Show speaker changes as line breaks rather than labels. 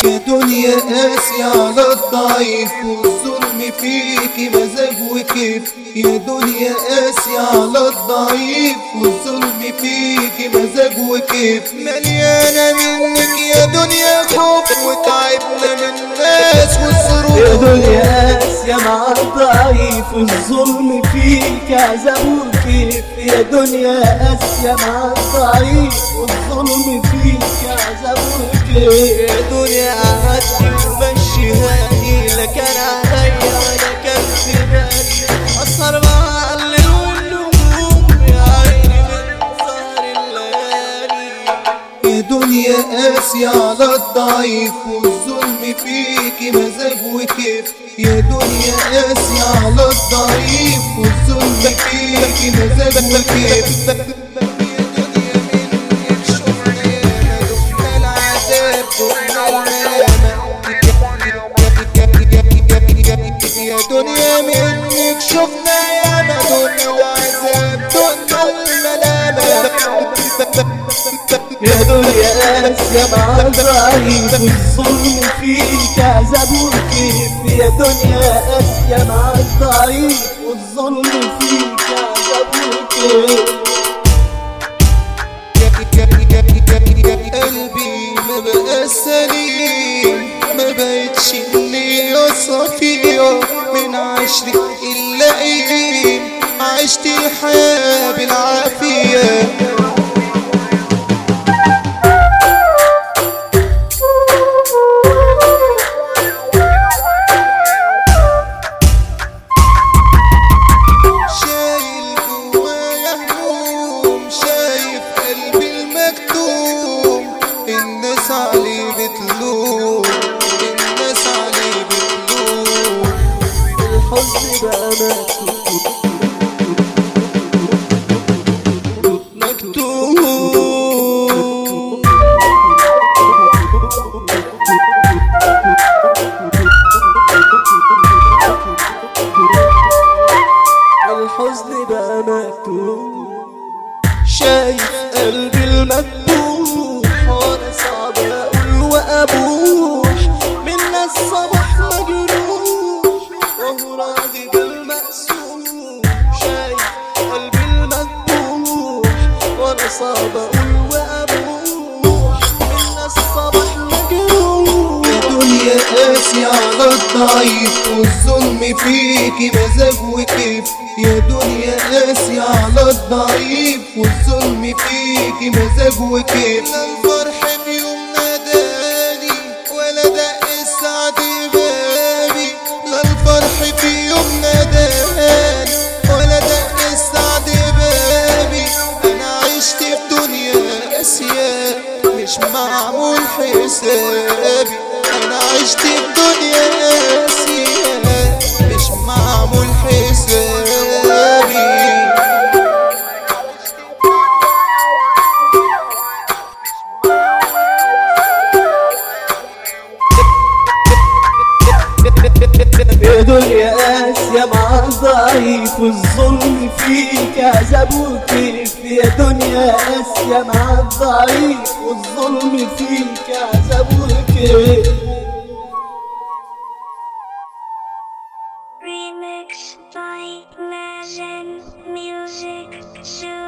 يا دنيا قاسي على الضعيف والظلم فيكي مزاج وكيف يا دنيا قاسي على الضعيف والظلم فيكي مزاج وكيف مليانة منك يا دنيا حب وتعبنا من الناس
يا
والظروف
دنيا قاسية مع الضعيف والظلم فيك عذاب وكيف يا دنيا قاسية مع الضعيف والظلم فيك عذاب وكيف
يا دنيا قعدت ومشيهاني لا كان عليا ولا كان في بالي أسهر مع الليل والنجوم يا عيني من سهر الليالي يا دنيا قاسية على الضعيف والظلم فيكي مزاج وكيف يا دنيا قاسية على الضعيف والظلم فيكي مزاج وكيف يا دنيا منك شفنا ياما دخنا العذاب دخنا الملامة يا دنيا منك شفنا ياما دخنا العذاب دخنا الملامة
يا دنيا قاسية مع الضعيف والظلم فيك عذاب وكيف يا دنيا قاسية مع الضعيف والظلم فيك عذاب وكيف
قلبي ما بقى سليم ما بقتش النية صافية من عشرة اللئيم عشت الحياة بالعافية شايل جوايا هموم شايف قلبي المكتوم الناس عليه بتلوم الناس عليه بتلوم
الحزن بقى مكتوب
مكتوم
الحزن بقى مكتوب
شايف قلبي المذبوح وانا صعب اقول وابوح من الصبح مجروح وهو راضي بالمقسوم شايف قلبي المذبوح وانا صعب اقول وابوح من الصبح مجروح يا دنيا قاسي على الضعيف والظلم فيكي مزاج وكيف يا دنيا قاسي على الضعيف والظلم فيكي مزاج وكيف لا الفرح في يوم ناداني ولا دق السعد بابي لا الفرح في يوم ناداني ولا دق السعد بابي انا عشت في دنيا قاسية مش معمول حسابي انا عشت في دنيا قاسية مش معمول حسابي
يا دنيا قاسية مع الضعيف والظلم فيك عذاب وكيف يا دنيا قاسية مع الضعيف والظلم فيك عذاب وكيف
Remix by Mazen Music Zoo.